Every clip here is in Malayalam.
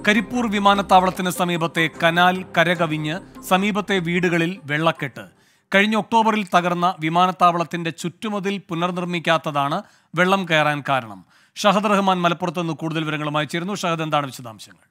കരിപ്പൂർ വിമാനത്താവളത്തിന് സമീപത്തെ കനാൽ കരകവിഞ്ഞ് സമീപത്തെ വീടുകളിൽ വെള്ളക്കെട്ട് കഴിഞ്ഞ ഒക്ടോബറിൽ തകർന്ന വിമാനത്താവളത്തിന്റെ ചുറ്റുമതിൽ പുനർനിർമ്മിക്കാത്തതാണ് വെള്ളം കയറാൻ കാരണം ഷഹദ് റഹ്മാൻ മലപ്പുറത്ത് നിന്ന് കൂടുതൽ വിവരങ്ങളുമായി ചേരുന്നു ഷഹദ് എന്താണ് വിശദാംശങ്ങൾ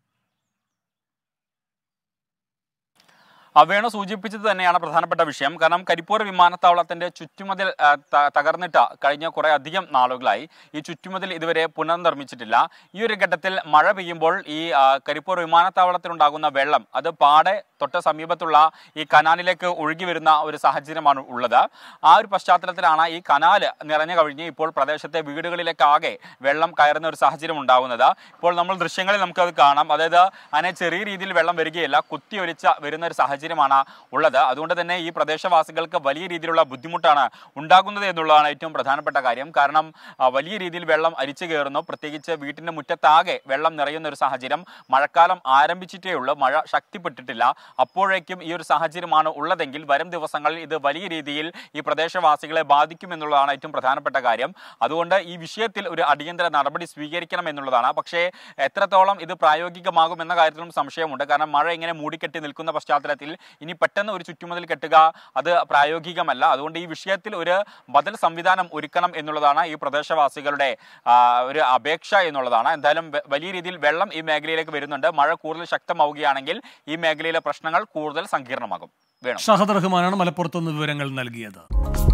വേണു സൂചിപ്പിച്ചത് തന്നെയാണ് പ്രധാനപ്പെട്ട വിഷയം കാരണം കരിപ്പൂർ വിമാനത്താവളത്തിന്റെ ചുറ്റുമതിൽ ആ, ത- തകർന്നിട്ട് കഴിഞ്ഞ കുറെ അധികം നാളുകളായി ഈ ചുറ്റുമതിൽ ഇതുവരെ പുനർനിർമ്മിച്ചിട്ടില്ല ഈ ഒരു ഘട്ടത്തിൽ മഴ പെയ്യുമ്പോൾ ഈ ആ, കരിപ്പൂർ വിമാനത്താവളത്തിലുണ്ടാകുന്ന വെള്ളം അത് പാടെ തൊട്ട് സമീപത്തുള്ള ഈ കനാലിലേക്ക് ഒഴുകി വരുന്ന ഒരു സാഹചര്യമാണ് ഉള്ളത് ആ ഒരു പശ്ചാത്തലത്തിലാണ് ഈ കനാല് നിറഞ്ഞു കവിഞ്ഞ് ഇപ്പോൾ പ്രദേശത്തെ വീടുകളിലേക്ക് ആകെ വെള്ളം കയറുന്ന ഒരു സാഹചര്യം ഉണ്ടാകുന്നത് ഇപ്പോൾ നമ്മൾ ദൃശ്യങ്ങളിൽ നമുക്കത് കാണാം അതായത് അങ്ങനെ ചെറിയ രീതിയിൽ വെള്ളം വരികയില്ല കുത്തിയൊലിച്ച വരുന്ന ഒരു സാഹചര്യമാണ് ഉള്ളത് അതുകൊണ്ട് തന്നെ ഈ പ്രദേശവാസികൾക്ക് വലിയ രീതിയിലുള്ള ബുദ്ധിമുട്ടാണ് ഉണ്ടാകുന്നത് എന്നുള്ളതാണ് ഏറ്റവും പ്രധാനപ്പെട്ട കാര്യം കാരണം ആ, വലിയ രീതിയിൽ വെള്ളം അരിച്ചു കയറുന്നു പ്രത്യേകിച്ച് വീട്ടിന്റെ മുറ്റത്താകെ വെള്ളം നിറയുന്ന ഒരു സാഹചര്യം മഴക്കാലം ആരംഭിച്ചിട്ടേ ഉള്ളൂ മഴ ശക്തിപ്പെട്ടിട്ടില്ല അപ്പോഴേക്കും ഈ ഒരു സാഹചര്യമാണ് ഉള്ളതെങ്കിൽ വരും ദിവസങ്ങളിൽ ഇത് വലിയ രീതിയിൽ ഈ പ്രദേശവാസികളെ ബാധിക്കുമെന്നുള്ളതാണ് ഏറ്റവും പ്രധാനപ്പെട്ട കാര്യം അതുകൊണ്ട് ഈ വിഷയത്തിൽ ഒരു അടിയന്തര നടപടി സ്വീകരിക്കണം എന്നുള്ളതാണ് പക്ഷേ എത്രത്തോളം ഇത് പ്രായോഗികമാകും എന്ന കാര്യത്തിലും സംശയമുണ്ട് കാരണം മഴ ഇങ്ങനെ മൂടിക്കെട്ടി നിൽക്കുന്ന പശ്ചാത്തലത്തിൽ ഇനി പെട്ടെന്ന് ഒരു ചുറ്റുമതിൽ കെട്ടുക അത് പ്രായോഗികമല്ല അതുകൊണ്ട് ഈ വിഷയത്തിൽ ഒരു ബദൽ സംവിധാനം ഒരുക്കണം എന്നുള്ളതാണ് ഈ പ്രദേശവാസികളുടെ ആ, ഒരു അപേക്ഷ എന്നുള്ളതാണ് എന്തായാലും വ- വലിയ രീതിയിൽ വെള്ളം ഈ മേഖലയിലേക്ക് വരുന്നുണ്ട് മഴ കൂടുതൽ ശക്തമാവുകയാണെങ്കിൽ ഈ മേഖലയിലെ പ്രശ്നങ്ങൾ കൂടുതൽ സങ്കീർണമാകും വേണം ഷഹദ് റഹ്മാനാണ് മലപ്പുറത്ത് നിന്ന് വിവരങ്ങൾ നൽകിയത്